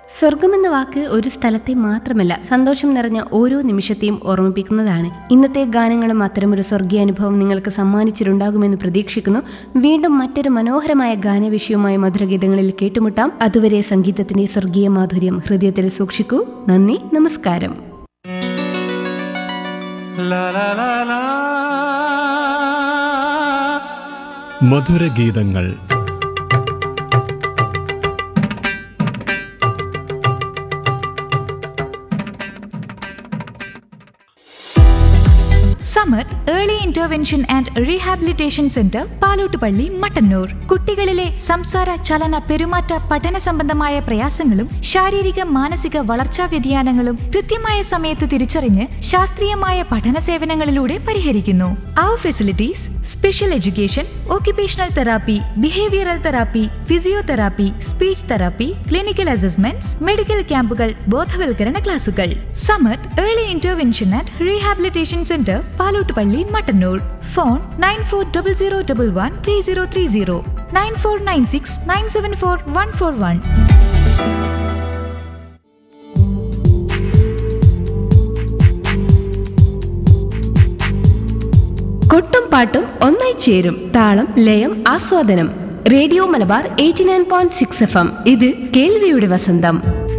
സ്വർഗമെന്ന വാക്ക് ഒരു സ്ഥലത്തെ മാത്രമല്ല സന്തോഷം നിറഞ്ഞ ഓരോ നിമിഷത്തെയും ഓർമ്മിപ്പിക്കുന്നതാണ് ഇന്നത്തെ ഗാനങ്ങളും അത്തരമൊരു സ്വർഗീയ അനുഭവം നിങ്ങൾക്ക് സമ്മാനിച്ചിട്ടുണ്ടാകുമെന്ന് പ്രതീക്ഷിക്കുന്നു വീണ്ടും മറ്റൊരു മനോഹരമായ ഗാനവിഷയവുമായ മധുരഗീതങ്ങളിൽ കേട്ടുമുട്ടാം അതുവരെ സംഗീതത്തിന്റെ സ്വർഗീയ മാധുര്യം ഹൃദയത്തിൽ സൂക്ഷിക്കൂ നന്ദി നമസ്കാരം മധുരഗീതങ്ങൾ Samath early intervention and rehabilitation centre Palottupalli Mattannur കുട്ടികളിലെ സംസാര ചലന പെരുമാറ്റ പഠന സംബന്ധമായ പ്രയാസങ്ങളും ശാരീരിക മാനസിക വളർച്ചാ വ്യതിയാനങ്ങളും കൃത്യമായ സമയത്ത് തിരിച്ചറിഞ്ഞ് ശാസ്ത്രീയമായ പഠന സേവനങ്ങളിലൂടെ പരിഹരിക്കുന്നു അവർ facilities special education occupational therapy behavioural therapy physiotherapy speech therapy clinical assessments medical ക്യാമ്പുകൾ ബോധവൽക്കരണ ക്ലാസുകൾ Samath early intervention and rehabilitation centre Palottupalli Mattannur phone nine four double zero double one three zero three zero nine four nine six nine seven four one four one കൊട്ടും പാട്ടും ഒന്നായി ചേരും താളം ലയം ആസ്വാദനം radio Malabar eighty nine point six F M ഇത് കേൾവിയുടെ വസന്തം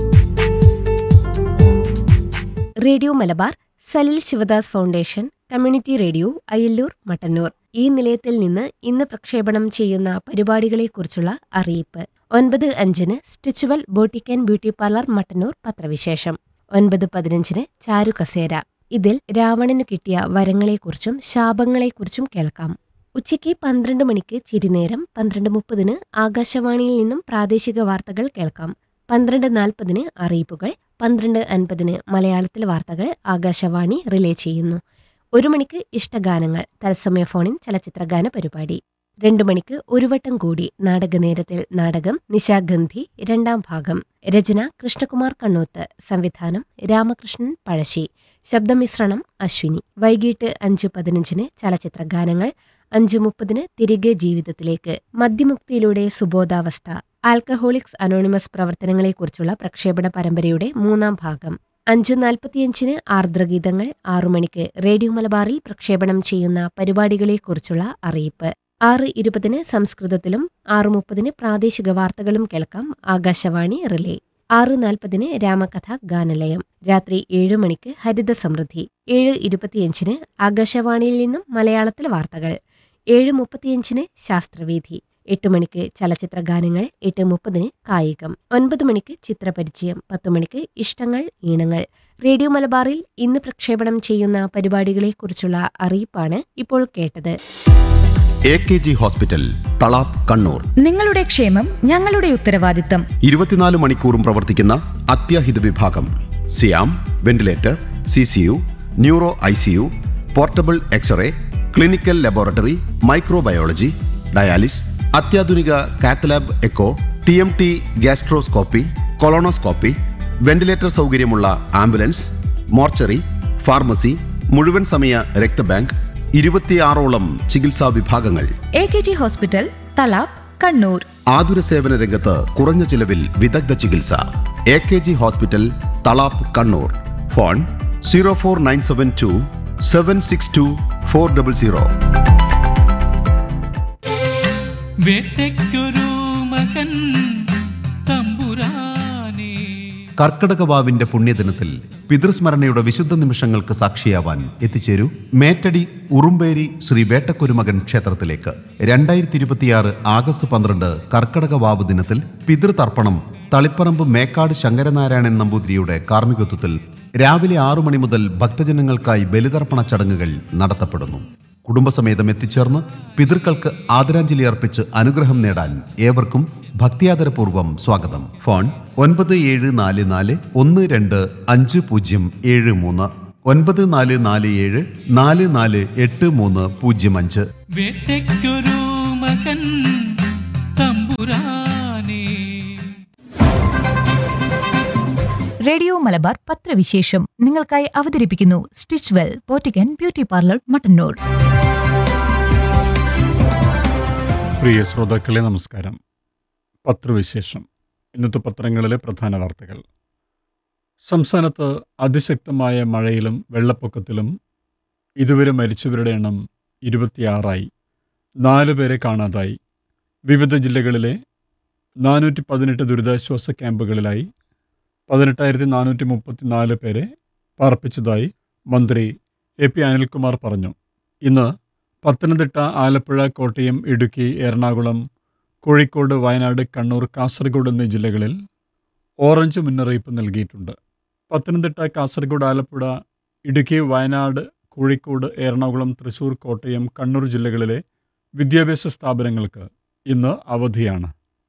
radio Malabar Salil Sivadas foundation community radio Ayalloor Mattannur ഈ നിലയത്തിൽ നിന്ന് ഇന്ന് പ്രക്ഷേപണം ചെയ്യുന്ന പരിപാടികളെക്കുറിച്ചുള്ള അറിയിപ്പ് ഒൻപത് അഞ്ചിന് stitchwell boutique and beauty parlour Mattannur പത്രവിശേഷം ഒൻപത് പതിനഞ്ചിന് ചാരു കസേര ഇതിൽ രാവണനു കിട്ടിയ വരങ്ങളെക്കുറിച്ചും ശാപങ്ങളെക്കുറിച്ചും കേൾക്കാം ഉച്ചയ്ക്ക് പന്ത്രണ്ട് മണിക്ക് ചിരിനേരം പന്ത്രണ്ട് മുപ്പതിന് ആകാശവാണിയിൽ നിന്നും പ്രാദേശിക വാർത്തകൾ കേൾക്കാം പന്ത്രണ്ട് നാൽപ്പതിന് അറിയിപ്പുകൾ പന്ത്രണ്ട് അൻപതിന് മലയാളത്തിൽ വാർത്തകൾ ആകാശവാണി റിലേ ചെയ്യുന്നു ഒരു മണിക്ക് ഇഷ്ടഗാനങ്ങൾ തത്സമയ ഫോണിൻ ചലച്ചിത്രഗാന പരിപാടി രണ്ടു മണിക്ക് ഒരു വട്ടം കൂടി നാടകനേരത്തിൽ നാടകം നിശാഗന്ധി രണ്ടാം ഭാഗം രചന കൃഷ്ണകുമാർ കണ്ണോത്ത് സംവിധാനം രാമകൃഷ്ണൻ പഴശ്ശി ശബ്ദമിശ്രണം അശ്വിനി വൈകിട്ട് അഞ്ച് പതിനഞ്ചിന് ചലച്ചിത്ര ഗാനങ്ങൾ അഞ്ച് മുപ്പതിന് തിരികെ ജീവിതത്തിലേക്ക് മദ്യമുക്തിയിലൂടെ സുബോധാവസ്ഥ ആൽക്കഹോളിക്സ് അനോണിമസ് പ്രവർത്തനങ്ങളെക്കുറിച്ചുള്ള പ്രക്ഷേപണ പരമ്പരയുടെ മൂന്നാം ഭാഗം അഞ്ച് നാൽപ്പത്തിയഞ്ചിന് ആർദ്രഗീതങ്ങൾ ആറു മണിക്ക് റേഡിയോ മലബാറിൽ പ്രക്ഷേപണം ചെയ്യുന്ന പരിപാടികളെക്കുറിച്ചുള്ള അറിയിപ്പ് ആറ് ഇരുപതിന് സംസ്കൃതത്തിലും ആറ് മുപ്പതിന് പ്രാദേശിക വാർത്തകളും കേൾക്കാം ആകാശവാണി റിലേ ആറ് നാൽപ്പതിന് രാമകഥ ഗാനലയം രാത്രി ഏഴ് മണിക്ക് ഹരിത സമൃദ്ധി ഏഴ് ഇരുപത്തിയഞ്ചിന് ആകാശവാണിയിൽ നിന്നും മലയാളത്തിൽ വാർത്തകൾ ഏഴ് മുപ്പത്തിയഞ്ചിന് ശാസ്ത്രവേദി എട്ട് മണിക്ക് ചലച്ചിത്ര ഗാനങ്ങൾ എട്ട് മുപ്പതിന് കായികം ഒൻപത് മണിക്ക് ചിത്രപരിചയം പത്ത് മണിക്ക് ഇഷ്ടങ്ങൾ ഈണങ്ങൾ റേഡിയോ മലബാറിൽ ഇന്ന് പ്രക്ഷേപണം ചെയ്യുന്ന പരിപാടികളെക്കുറിച്ചുള്ള അറിയിപ്പാണ് ഇപ്പോൾ കേട്ടത് A K G hospital Thalap Kannur നിങ്ങളുടെ ക്ഷേമം ഞങ്ങളുടെ ഉത്തരവാദിത്തം ഇരുപത്തിനാല് മണിക്കൂറും പ്രവർത്തിക്കുന്ന അത്യാഹിത വിഭാഗം സിയാം ventilator C C U neuro I C U portable x-ray clinical laboratory microbiology dialysis അത്യാധുനിക cath lab echo T M T gastroscopy colonoscopy ventilator സൗകര്യമുള്ള ആംബുലൻസ് മോർച്ചറി ഫാർമസി മുഴുവൻ സമയ രക്തബാങ്ക് ഇരുപത്തിയാറോളം ചികിത്സാ വിഭാഗങ്ങൾ A K G hospital Thalap Kannur ആതുര സേവന രംഗത്ത് കുറഞ്ഞ ചിലവിൽ വിദഗ്ധ ചികിത്സ A K G hospital Thalap Kannur phone zero four nine seven two seven six two four double zero വേട്ടയ്ക്കൊരു മകൻ തമ്പുരാനേ കർക്കടകവാവിന്റെ പുണ്യദിനത്തിൽ പിതൃസ്മരണയുടെ വിശുദ്ധ നിമിഷങ്ങൾക്ക് സാക്ഷിയാവാൻ എത്തിച്ചേരൂ മേറ്റടി ഉറുമ്പേരി ശ്രീ വേട്ടക്കുരുമകൻ ക്ഷേത്രത്തിലേക്ക് രണ്ടായിരത്തി ഇരുപത്തിയാറ് ആഗസ്റ്റ് പന്ത്രണ്ട് കർക്കടകവാവ് ദിനത്തിൽ പിതൃതർപ്പണം തളിപ്പറമ്പ് മേക്കാട് ശങ്കരനാരായണൻ നമ്പൂതിരിയുടെ കാർമ്മികത്വത്തിൽ രാവിലെ ആറു മണി മുതൽ ഭക്തജനങ്ങൾക്കായി ബലിതർപ്പണ ചടങ്ങുകൾ നടത്തപ്പെടുന്നു കുടുംബസമേതം എത്തിച്ചേർന്ന് പിതൃക്കൾക്ക് ആദരാഞ്ജലി അർപ്പിച്ച് അനുഗ്രഹം നേടാൻ ഏവർക്കും ഭക്തിയാദരപൂർവ്വം സ്വാഗതം ഫോൺ ഒൻപത് ഏഴ് നാല് നാല് ഒന്ന് രണ്ട് അഞ്ച് പൂജ്യം ഏഴ് മൂന്ന് ഒൻപത് നാല് നാല് ഏഴ് നാല് നാല് എട്ട് മൂന്ന് പൂജ്യം അഞ്ച് വേട്ടയ്ക്കൊരു മകൻ തമ്പുരാനേ റേഡിയോ മലബാർ പത്രവിശേഷം നിങ്ങൾക്കായി അവതരിപ്പിക്കുന്നു stitchwell boutique beauty parlour Mattannur പ്രിയ ശ്രോതാക്കളെ നമസ്കാരം പത്രവിശേഷം ഇന്നത്തെ പത്രങ്ങളിലെ പ്രധാന വാർത്തകൾ സംസ്ഥാനത്ത് അതിശക്തമായ മഴയിലും വെള്ളപ്പൊക്കത്തിലും ഇതുവരെ മരിച്ചവരുടെ എണ്ണം ഇരുപത്തിയാറായി നാല് പേരെ കാണാതായി വിവിധ ജില്ലകളിലെ നാനൂറ്റി പതിനെട്ട് ദുരിതാശ്വാസ ക്യാമ്പുകളിലായി പതിനെട്ടായിരത്തി നാനൂറ്റി മുപ്പത്തി നാല് പേരെ പാർപ്പിച്ചതായി മന്ത്രി എ പി അനിൽകുമാർ പറഞ്ഞു ഇന്ന് പത്തനംതിട്ട ആലപ്പുഴ കോട്ടയം ഇടുക്കി എറണാകുളം കോഴിക്കോട് വയനാട് കണ്ണൂർ കാസർഗോഡ് എന്നീ ജില്ലകളിൽ ഓറഞ്ച് മുന്നറിയിപ്പ് നൽകിയിട്ടുണ്ട് പത്തനംതിട്ട കാസർഗോഡ് ആലപ്പുഴ ഇടുക്കി വയനാട് കോഴിക്കോട് എറണാകുളം തൃശൂർ കോട്ടയം കണ്ണൂർ ജില്ലകളിലെ വിദ്യാഭ്യാസ സ്ഥാപനങ്ങൾക്ക് ഇന്ന് അവധിയാണ്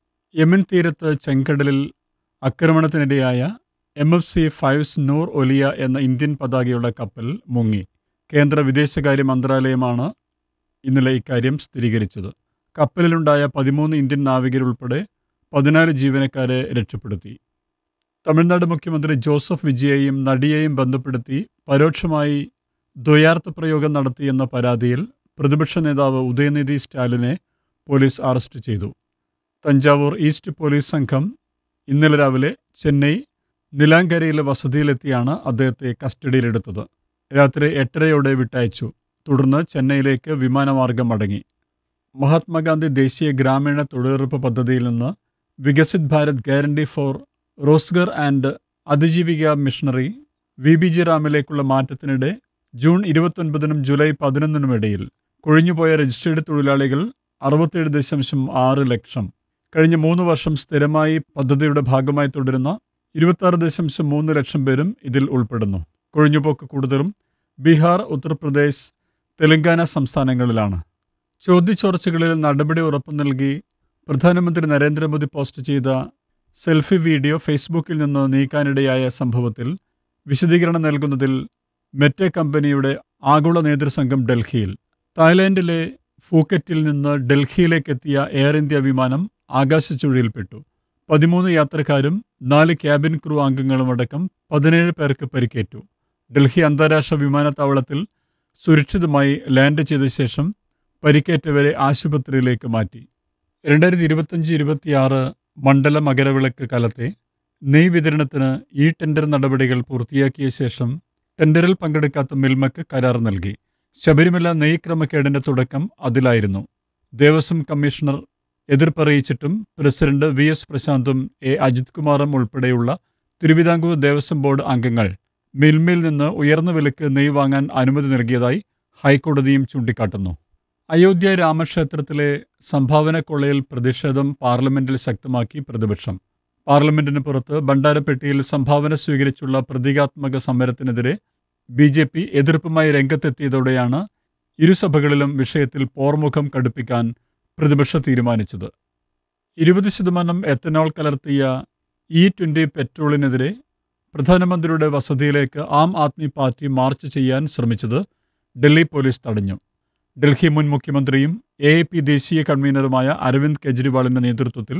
യമൻ തീരത്ത് ചെങ്കടലിൽ ആക്രമണത്തിനിരയായ എം എഫ് സി ഫൈവ്സ് നൂർ ഒലിയ എന്ന ഇന്ത്യൻ പതാകയുള്ള കപ്പൽ മുങ്ങി കേന്ദ്ര വിദേശകാര്യ മന്ത്രാലയമാണ് ഇന്നലെ ഇക്കാര്യം സ്ഥിരീകരിച്ചത് കപ്പലിലുണ്ടായ പതിമൂന്ന് ഇന്ത്യൻ നാവികരുൾപ്പെടെ പതിനാല് ജീവനക്കാരെ രക്ഷപ്പെടുത്തി തമിഴ്നാട് മുഖ്യമന്ത്രി ജോസഫ് വിജയെയും നടിയെയും ബന്ധപ്പെടുത്തി പരോക്ഷമായി ദ്വയാർത്ഥ പ്രയോഗം നടത്തിയെന്ന പരാതിയിൽ പ്രതിപക്ഷ നേതാവ് ഉദയനിധി സ്റ്റാലിനെ പോലീസ് അറസ്റ്റ് ചെയ്തു തഞ്ചാവൂർ ഈസ്റ്റ് പോലീസ് സംഘം ഇന്നലെ രാവിലെ ചെന്നൈ നിലാങ്കരയിലെ വസതിയിലെത്തിയാണ് അദ്ദേഹത്തെ കസ്റ്റഡിയിലെടുത്തത് രാത്രി എട്ടരയോടെ വിട്ടയച്ചു തുടർന്ന് ചെന്നൈയിലേക്ക് വിമാനമാർഗം മടങ്ങി മഹാത്മാഗാന്ധി ദേശീയ ഗ്രാമീണ തൊഴിലുറപ്പ് പദ്ധതിയിൽ നിന്ന് Viksit Bharat guarantee for Rozgar and അതിജീവിക മിഷണറി വി ബി ജി റാമിലേക്കുള്ള മാറ്റത്തിനിടെ ജൂൺ ഇരുപത്തൊൻപതിനും ജൂലൈ പതിനൊന്നിനും ഇടയിൽ കൊഴിഞ്ഞുപോയ രജിസ്റ്റേർഡ് തൊഴിലാളികൾ അറുപത്തേഴ് ദശാംശം ആറ് ലക്ഷം കഴിഞ്ഞ മൂന്ന് വർഷം സ്ഥിരമായി പദ്ധതിയുടെ ഭാഗമായി തുടരുന്ന ഇരുപത്താറ് ദശാംശം മൂന്ന് ലക്ഷം പേരും ഇതിൽ ഉൾപ്പെടുന്നു കൊഴിഞ്ഞുപോക്ക് കൂടുതലും ബീഹാർ ഉത്തർപ്രദേശ് തെലങ്കാന സംസ്ഥാനങ്ങളിലാണ് ചോദ്യചോർച്ചകളിൽ നടപടി ഉറപ്പു നൽകി പ്രധാനമന്ത്രി നരേന്ദ്രമോദി പോസ്റ്റ് ചെയ്ത സെൽഫി വീഡിയോ ഫേസ്ബുക്കിൽ നിന്ന് നീക്കാനിടയായ സംഭവത്തിൽ വിശദീകരണം നൽകുന്നതിൽ മെറ്റെ കമ്പനിയുടെ ആഗോള നേതൃസംഘം ഡൽഹിയിൽ തായ്ലാൻഡിലെ ഫൂക്കറ്റിൽ നിന്ന് ഡൽഹിയിലേക്ക് എത്തിയ എയർ ഇന്ത്യ വിമാനം ആകാശച്ചുഴിയിൽപ്പെട്ടു പതിമൂന്ന് യാത്രക്കാരും നാല് ക്യാബിൻ ക്രൂ അംഗങ്ങളുമടക്കം പതിനേഴ് പേർക്ക് പരിക്കേറ്റു ഡൽഹി അന്താരാഷ്ട്ര വിമാനത്താവളത്തിൽ സുരക്ഷിതമായി ലാൻഡ് ചെയ്ത ശേഷം പരിക്കേറ്റവരെ ആശുപത്രിയിലേക്ക് മാറ്റി രണ്ടായിരത്തി ഇരുപത്തഞ്ച് ഇരുപത്തിയാറ് മണ്ഡല മകരവിളക്ക് കാലത്തെ നെയ് വിതരണത്തിന് ഈ ടെൻഡർ നടപടികൾ പൂർത്തിയാക്കിയ ശേഷം ടെൻഡറിൽ പങ്കെടുക്കാത്ത മിൽമയ്ക്ക് കരാർ നൽകി ശബരിമല നെയ് ക്രമക്കേടിന്റെ തുടക്കം അതിലായിരുന്നു ദേവസ്വം കമ്മീഷണർ എതിർപ്പറിയിച്ചിട്ടും പ്രസിഡന്റ് വി എസ് പ്രശാന്തും എ അജിത് കുമാറും ഉൾപ്പെടെയുള്ള തിരുവിതാംകൂർ ദേവസ്വം ബോർഡ് അംഗങ്ങൾ മിൽമയിൽ നിന്ന് ഉയർന്ന വിലക്ക് നെയ് വാങ്ങാൻ അനുമതി നൽകിയതായി ഹൈക്കോടതിയും ചൂണ്ടിക്കാട്ടുന്നു അയോധ്യ രാമക്ഷേത്രത്തിലെ സംഭാവന കൊള്ളയിൽ പ്രതിഷേധം പാർലമെന്റിൽ ശക്തമാക്കി പ്രതിപക്ഷം പാർലമെന്റിന് പുറത്ത് ഭണ്ഡാരപ്പെട്ടിയിൽ സംഭാവന സ്വീകരിച്ചുള്ള പ്രതീകാത്മക സമരത്തിനെതിരെ ബി ജെ പി എതിർപ്പുമായി രംഗത്തെത്തിയതോടെയാണ് ഇരുസഭകളിലും വിഷയത്തിൽ പോർമുഖം കടുപ്പിക്കാൻ പ്രതിപക്ഷ തീരുമാനിച്ചത് ഇരുപത് ശതമാനം എത്തനോൾ കലർത്തിയ ഇ ട്വൻ്റി പെട്രോളിനെതിരെ പ്രധാനമന്ത്രിയുടെ വസതിയിലേക്ക് ആം ആദ്മി പാർട്ടി മാർച്ച് ചെയ്യാൻ ശ്രമിച്ചത് ഡൽഹി പോലീസ് തടഞ്ഞു ഡൽഹി മുൻ മുഖ്യമന്ത്രിയും എ പി ദേശീയ കൺവീനറുമായ അരവിന്ദ് കെജ്രിവാളിന്റെ നേതൃത്വത്തിൽ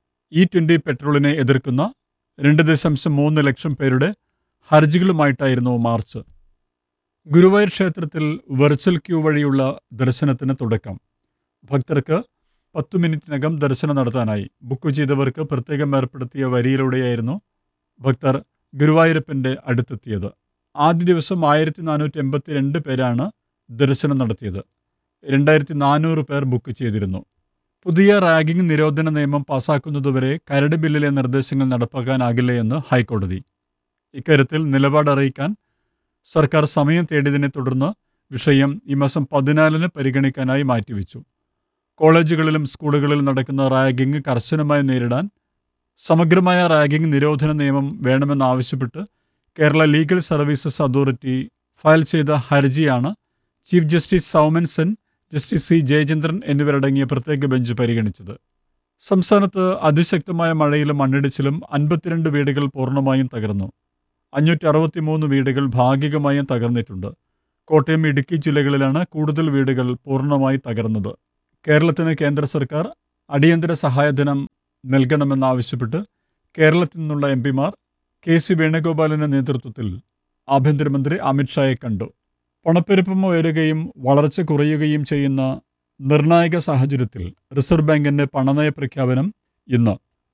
ഇ ട്വൻ്റി പെട്രോളിനെ എതിർക്കുന്ന രണ്ട് ദശാംശം മൂന്ന് ലക്ഷം പേരുടെ ഹർജികളുമായിട്ടായിരുന്നു മാർച്ച് ഗുരുവായൂർ ക്ഷേത്രത്തിൽ വെർച്വൽ ക്യൂ വഴിയുള്ള ദർശനത്തിന് തുടക്കം ഭക്തർക്ക് പത്തു മിനിറ്റിനകം ദർശനം നടത്താനായി ബുക്ക് ചെയ്തവർക്ക് പ്രത്യേകം ഏർപ്പെടുത്തിയ വരിയിലൂടെയായിരുന്നു ഭക്തർ ഗുരുവായൂരപ്പൻ്റെ അടുത്തെത്തിയത് ആദ്യ ദിവസം ആയിരത്തി നാനൂറ്റി എൺപത്തി രണ്ട് പേരാണ് ദർശനം നടത്തിയത് രണ്ടായിരത്തി നാനൂറ് പേർ ബുക്ക് ചെയ്തിരുന്നു പുതിയ റാഗിംഗ് നിരോധന നിയമം പാസാക്കുന്നതുവരെ കരട് ബില്ലിലെ നിർദ്ദേശങ്ങൾ നടപ്പാക്കാനാകില്ല എന്ന് ഹൈക്കോടതി ഇക്കാര്യത്തിൽ നിലപാട് അറിയിക്കാൻ സർക്കാർ സമയം തേടിയതിനെ തുടർന്ന് വിഷയം ഈ മാസം പതിനാലിന് പരിഗണിക്കാനായി മാറ്റിവെച്ചു കോളേജുകളിലും സ്കൂളുകളിലും നടക്കുന്ന റാഗിംഗ് കർശനമായി നേരിടാൻ സമഗ്രമായ റാഗിംഗ് നിരോധന നിയമം വേണമെന്നാവശ്യപ്പെട്ട് Kerala legal services authority file ചെയ്ത ഹർജിയാണ് chief justice Soumen Sen justice C Jayachandran എന്നിവരടങ്ങിയ പ്രത്യേക ബെഞ്ച് പരിഗണിച്ചത് സംസ്ഥാനത്ത് അതിശക്തമായ മഴയിലും മണ്ണിടിച്ചിലും അൻപത്തിരണ്ട് വീടുകൾ പൂർണ്ണമായും തകർന്നു അഞ്ഞൂറ്റി അറുപത്തിമൂന്ന് വീടുകൾ ഭാഗികമായും തകർന്നിട്ടുണ്ട് കോട്ടയം ഇടുക്കി ജില്ലകളിലാണ് കൂടുതൽ വീടുകൾ പൂർണ്ണമായി തകർന്നത് കേരളത്തിന് കേന്ദ്ര സർക്കാർ അടിയന്തര സഹായധനം നൽകണമെന്നാവശ്യപ്പെട്ട് കേരളത്തിൽ നിന്നുള്ള എം പിമാർ കെ സി വേണുഗോപാലിന്റെ നേതൃത്വത്തിൽ ആഭ്യന്തരമന്ത്രി അമിത്ഷായെ കണ്ടു പണപ്പെരുപ്പം ഉയരുകയും വളർച്ച കുറയുകയും ചെയ്യുന്ന നിർണായക സാഹചര്യത്തിൽ റിസർവ് ബാങ്കിന്റെ പണനയ പ്രഖ്യാപനം ഇന്ന്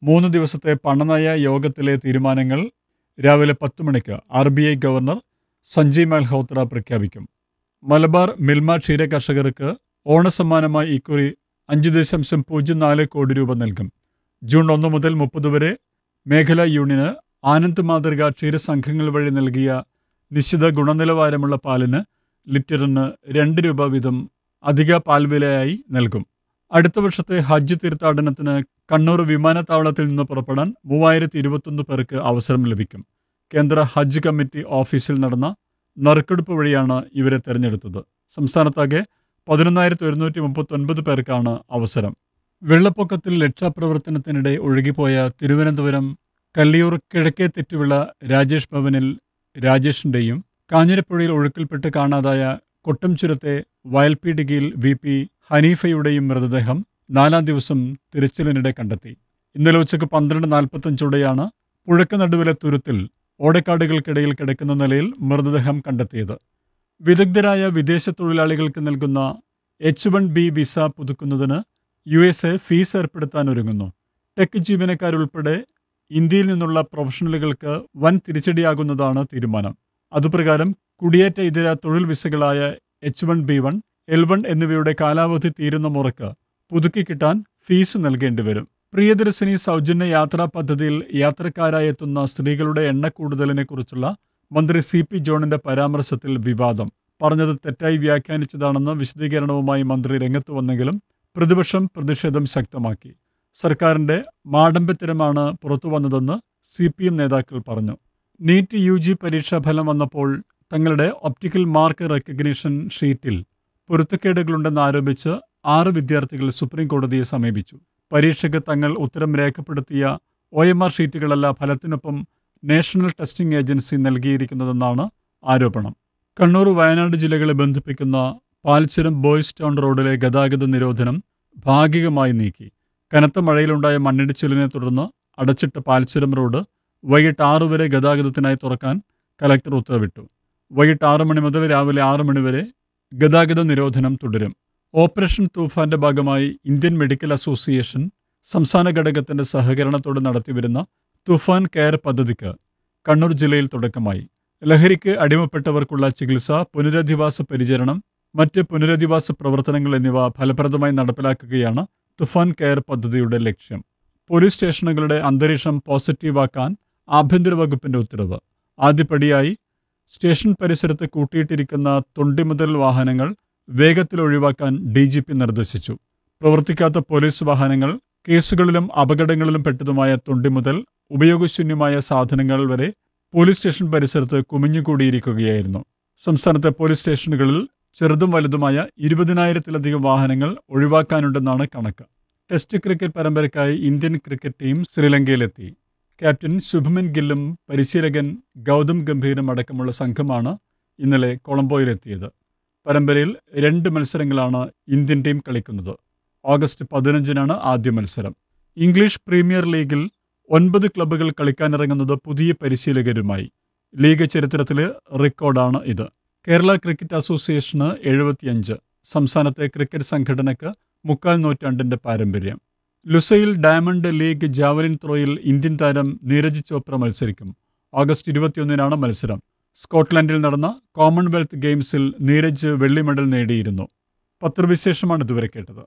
മൂന്ന് ദിവസത്തെ പണനയ യോഗത്തിലെ തീരുമാനങ്ങൾ രാവിലെ പത്ത് മണിക്ക് R B I governor Sanjay Malhotra പ്രഖ്യാപിക്കും മലബാർ മിൽമ ക്ഷീര കർഷകർക്ക് ഓണസമ്മാനമായി ഇക്കുറി അഞ്ച് ദശാംശം പൂജ്യം നാല് കോടി രൂപ നൽകും ജൂൺ ഒന്ന് മുതൽ മുപ്പത് വരെ മേഖലാ യൂണിയന് ആനന്ദ് മാതൃക ക്ഷീരസംഘങ്ങൾ വഴി നൽകിയ നിശ്ചിത ഗുണനിലവാരമുള്ള പാലിന് ലിറ്ററിന് രണ്ട് രൂപ വീതം അധിക പാൽവിലയായി നൽകും അടുത്ത വർഷത്തെ ഹജ്ജ് തീർത്ഥാടനത്തിന് കണ്ണൂർ വിമാനത്താവളത്തിൽ നിന്ന് പുറപ്പെടാൻ മൂവായിരത്തി ഇരുപത്തൊന്ന് പേർക്ക് അവസരം ലഭിക്കും കേന്ദ്ര ഹജ്ജ് കമ്മിറ്റി ഓഫീസിൽ നടന്ന നറുക്കെടുപ്പ് വഴിയാണ് ഇവരെ തെരഞ്ഞെടുത്തത് സംസ്ഥാനത്താകെ പതിനൊന്നായിരത്തി ഒരുന്നൂറ്റി മുപ്പത്തൊൻപത് പേർക്കാണ് അവസരം വെള്ളപ്പൊക്കത്തിൽ രക്ഷാപ്രവർത്തനത്തിനിടെ ഒഴുകിപ്പോയ തിരുവനന്തപുരം കല്ലിയൂർ കിഴക്കേ തെറ്റുവിള രാജേഷ് ഭവനിൽ രാജേഷിൻ്റെയും കാഞ്ഞിരപ്പുഴയിൽ ഒഴുക്കിൽപ്പെട്ട് കാണാതായ കൊട്ടംചുരത്തെ വയൽപീടികയിൽ വി പി ഹനീഫയുടെയും മൃതദേഹം നാലാം ദിവസം തിരച്ചിലിനിടെ കണ്ടെത്തി ഇന്നലെ ഉച്ചയ്ക്ക് പന്ത്രണ്ട് നാൽപ്പത്തഞ്ചോടെയാണ് പുഴക്ക് നടുവിലെ തുരുത്തിൽ ഓടക്കാടുകൾക്കിടയിൽ കിടക്കുന്ന നിലയിൽ മൃതദേഹം കണ്ടെത്തിയത് വിദഗ്ധരായ വിദേശ തൊഴിലാളികൾക്ക് നൽകുന്ന എച്ച് വൺ ബി വിസ പുതുക്കുന്നതിന് യു എസ് എ ഫീസ് ഏർപ്പെടുത്താൻ ഒരുങ്ങുന്നു ടെക് ജീവനക്കാരുൾപ്പെടെ ഇന്ത്യയിൽ നിന്നുള്ള പ്രൊഫഷണലുകൾക്ക് വൻ തിരിച്ചടിയാകുന്നതാണ് തീരുമാനം അതുപ്രകാരം കുടിയേറ്റ ഇതര തൊഴിൽ വിസകളായ H one B one L one എന്നിവയുടെ കാലാവധി തീരുന്ന മുറക്ക് പുതുക്കി കിട്ടാൻ ഫീസ് നൽകേണ്ടി വരും പ്രിയദർശിനി സൗജന്യ യാത്രാ പദ്ധതിയിൽ യാത്രക്കാരായി എത്തുന്ന സ്ത്രീകളുടെ എണ്ണ കൂടുതലിനെ കുറിച്ചുള്ള മന്ത്രി സി പി ജോണിന്റെ പരാമർശത്തിൽ വിവാദം പറഞ്ഞത് തെറ്റായി വ്യാഖ്യാനിച്ചതാണെന്ന് വിശദീകരണവുമായി മന്ത്രി രംഗത്ത് വന്നെങ്കിലും പ്രതിപക്ഷം പ്രതിഷേധം ശക്തമാക്കി സർക്കാരിന്റെ മാടമ്പിത്തരമാണ് പുറത്തു വന്നതെന്ന് സി പി എം നേതാക്കൾ പറഞ്ഞു നീറ്റ് യു ജി പരീക്ഷാ ഫലം വന്നപ്പോൾ തങ്ങളുടെ ഒപ്റ്റിക്കൽ മാർക്ക് റെക്കഗ്നിഷൻ ഷീറ്റിൽ പൊരുത്തക്കേടുകളുണ്ടെന്ന് ആരോപിച്ച് ആറ് വിദ്യാർത്ഥികൾ സുപ്രീം കോടതിയെ സമീപിച്ചു പരീക്ഷയ്ക്ക് തങ്ങൾ ഉത്തരം രേഖപ്പെടുത്തിയ ഒ എം ആർ ഷീറ്റുകളല്ല ഫലത്തിനൊപ്പം നാഷണൽ ടെസ്റ്റിംഗ് ഏജൻസി നൽകിയിരിക്കുന്നതെന്നാണ് ആരോപണം കണ്ണൂർ വയനാട് ജില്ലകളെ ബന്ധിപ്പിക്കുന്ന പാൽച്ചുരം ബോയ്സ് ടൗൺ റോഡിലെ ഗതാഗത നിരോധനം ഭാഗികമായി നീക്കി കനത്ത മഴയിലുണ്ടായ മണ്ണിടിച്ചിലിനെ തുടർന്ന് അടച്ചിട്ട പാൽച്ചുരം റോഡ് വൈകിട്ട് ആറു വരെ ഗതാഗതത്തിനായി തുറക്കാൻ കലക്ടർ ഉത്തരവിട്ടു വൈകിട്ട് ആറ് മണി മുതൽ രാവിലെ ആറ് മണി വരെ ഗതാഗത നിരോധനം തുടരും ഓപ്പറേഷൻ തൂഫാന്റെ ഭാഗമായി ഇന്ത്യൻ മെഡിക്കൽ അസോസിയേഷൻ സംസ്ഥാന ഘടകത്തിന്റെ സഹകരണത്തോടെ നടത്തിവരുന്ന തുഫാൻ കെയർ പദ്ധതിക്ക് കണ്ണൂർ ജില്ലയിൽ തുടക്കമായി ലഹരിക്ക് അടിമപ്പെട്ടവർക്കുള്ള ചികിത്സ പുനരധിവാസ പരിചരണം മറ്റ് പുനരധിവാസ പ്രവർത്തനങ്ങൾ എന്നിവ ഫലപ്രദമായി നടപ്പിലാക്കുകയാണ് തുഫാൻ കെയർ പദ്ധതിയുടെ ലക്ഷ്യം പോലീസ് സ്റ്റേഷനുകളുടെ അന്തരീക്ഷം പോസിറ്റീവാക്കാൻ ആഭ്യന്തര വകുപ്പിന്റെ ഉത്തരവ് ആദ്യപടിയായി സ്റ്റേഷൻ പരിസരത്ത് കൂട്ടിയിട്ടിരിക്കുന്ന തൊണ്ടി മുതൽ വാഹനങ്ങൾ വേഗത്തിൽ ഒഴിവാക്കാൻ ഡി ജി പി നിർദ്ദേശിച്ചു പ്രവർത്തിക്കാത്ത പോലീസ് വാഹനങ്ങൾ കേസുകളിലും അപകടങ്ങളിലും പെട്ടതുമായ തൊണ്ടി മുതൽ ഉപയോഗശൂന്യമായ സാധനങ്ങൾ വരെ പോലീസ് സ്റ്റേഷൻ പരിസരത്ത് കുമിഞ്ഞുകൂടിയിരിക്കുകയായിരുന്നു സംസ്ഥാനത്തെ പോലീസ് സ്റ്റേഷനുകളിൽ ചെറുതും വലുതുമായ ഇരുപതിനായിരത്തിലധികം വാഹനങ്ങൾ ഒഴിവാക്കാനുണ്ടെന്നാണ് കണക്ക് ടെസ്റ്റ് ക്രിക്കറ്റ് പരമ്പരയ്ക്കായി ഇന്ത്യൻ ക്രിക്കറ്റ് ടീം ശ്രീലങ്കയിലെത്തി ക്യാപ്റ്റൻ ശുഭമൻ ഗില്ലും പരിശീലകൻ ഗൗതം ഗംഭീരും അടക്കമുള്ള സംഘമാണ് ഇന്നലെ കൊളംബോയിലെത്തിയത് പരമ്പരയിൽ രണ്ട് മത്സരങ്ങളാണ് ഇന്ത്യൻ ടീം കളിക്കുന്നത് ഓഗസ്റ്റ് പതിനഞ്ചിനാണ് ആദ്യ മത്സരം ഇംഗ്ലീഷ് പ്രീമിയർ ലീഗിൽ ഒൻപത് ക്ലബ്ബുകൾ കളിക്കാനിറങ്ങുന്നത് പുതിയ പരിശീലകരുമായി ലീഗ് ചരിത്രത്തിലെ റെക്കോർഡാണ് ഇത് കേരള ക്രിക്കറ്റ് അസോസിയേഷന് എഴുപത്തിയഞ്ച് സംസ്ഥാനത്തെ ക്രിക്കറ്റ് സംഘടനയ്ക്ക് മുക്കാൽ നൂറ്റാണ്ടിന്റെ പാരമ്പര്യം ലുസൈൽ ഡയമണ്ട് ലീഗ് ജാവലിൻ ത്രോയിൽ ഇന്ത്യൻ താരം നീരജ് ചോപ്ര മത്സരിക്കും ഓഗസ്റ്റ് ഇരുപത്തിയൊന്നിനാണ് മത്സരം സ്കോട്ട്ലൻഡിൽ നടന്ന കോമൺവെൽത്ത് ഗെയിംസിൽ നീരജ് വെള്ളി മെഡൽ നേടിയിരുന്നു പത്രവിശേഷമാണ് ഇതുവരെ കേട്ടത്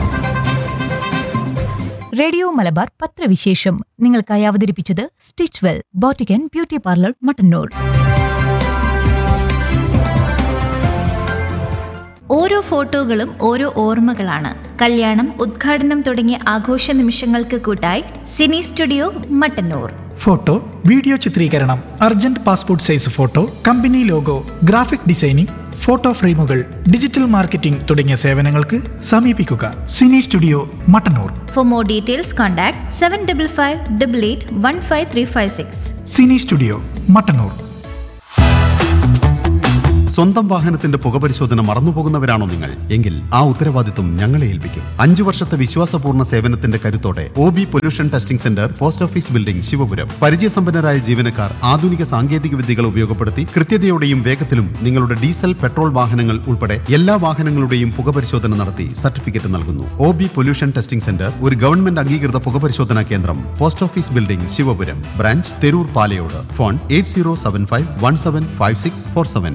റേഡിയോ മലബാർ പത്രവിശേഷം നിങ്ങൾക്കായി അവതരിപ്പിച്ചത് stitch well boutique and beauty parlour Mattannur ഓരോ ഫോട്ടോകളും ഓരോ ഓർമ്മകളാണ് കല്യാണം ഉദ്ഘാടനം തുടങ്ങിയ ആഘോഷ നിമിഷങ്ങൾക്ക് കൂട്ടായി cine studio Mattannur photo video ചിത്രീകരണം urgent passport size photo company logo graphic designing photo ഫ്രെയിമുകൾ ഡിജിറ്റൽ മാർക്കറ്റിംഗ് തുടങ്ങിയ സേവനങ്ങൾക്ക് സമീപിക്കുക cine studio Mattannur for more details contact seven double five double eight one five three five six cine studio Mattannur സ്വന്തം വാഹനത്തിന്റെ പുകപരിശോധന മറന്നുപോകുന്നവരാണോ നിങ്ങൾ എങ്കിൽ ആ ഉത്തരവാദിത്വം ഞങ്ങളെ ഏൽപ്പിക്കും അഞ്ചു വർഷത്തെ വിശ്വാസപൂർണ്ണ സേവനത്തിന്റെ കരുത്തോടെ O B pollution testing centre post office building Sivapuram പരിചയസമ്പന്നരായ ജീവനക്കാർ ആധുനിക സാങ്കേതിക വിദ്യകൾ ഉപയോഗപ്പെടുത്തി കൃത്യതയോടെയും വേഗത്തിലും നിങ്ങളുടെ ഡീസൽ പെട്രോൾ വാഹനങ്ങൾ ഉൾപ്പെടെ എല്ലാ വാഹനങ്ങളുടെയും പുകപരിശോധന നടത്തി സർട്ടിഫിക്കറ്റ് നൽകുന്നു O B pollution testing centre ഒരു ഗവൺമെന്റ് അംഗീകൃത പുകപരിശോധനാ കേന്ദ്രം post office building Sivapuram branch Theroor Palayode phone eight zero seven five one seven five six four seven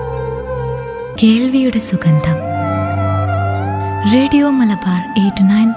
കേൾവിയുടെ സുഗന്ധം റേഡിയോ മലബാർ എയ്റ്റ് നയൻ